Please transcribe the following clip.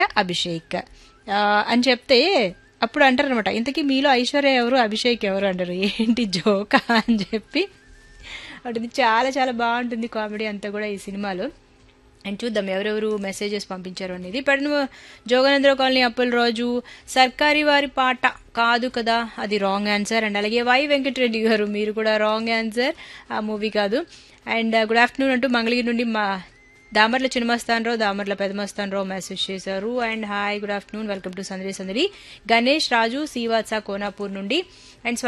అభిషేక్ ఆ, అని చెప్తే అప్పుడు అంటారు అనమాట ఇంతకీ మీలో ఐశ్వర్య ఎవరు అభిషేక్ ఎవరు అంటారు ఏంటి జోకా అని చెప్పి అటు చాలా చాలా బాగుంటుంది కామెడీ అంతా కూడా ఈ సినిమాలో అండ్ చూద్దాం ఎవరెవరు మెసేజెస్ పంపించారు అనేది ఇప్పుడు జోగానంద్ర కాలనీ అప్పుల రోజు సర్కారీ వారి పాట కాదు కదా అది రాంగ్ ఆన్సర్ అండ్ అలాగే వై వెంకటరెడ్డి గారు మీరు కూడా రాంగ్ ఆన్సర్ ఆ మూవీ కాదు అండ్ గుడ్ ఆఫ్టర్నూన్ అంటూ మంగళగిరి నుండి మా దామర్ల చిన్నమస్తానరావు దామర్ల పెదమస్తానరావు మెసేజ్ చేశారు and hi good afternoon welcome to Sandadi Sandadi Ganesh రాజు శ్రీవాత్స కోనాపూర్ నుండి అండ్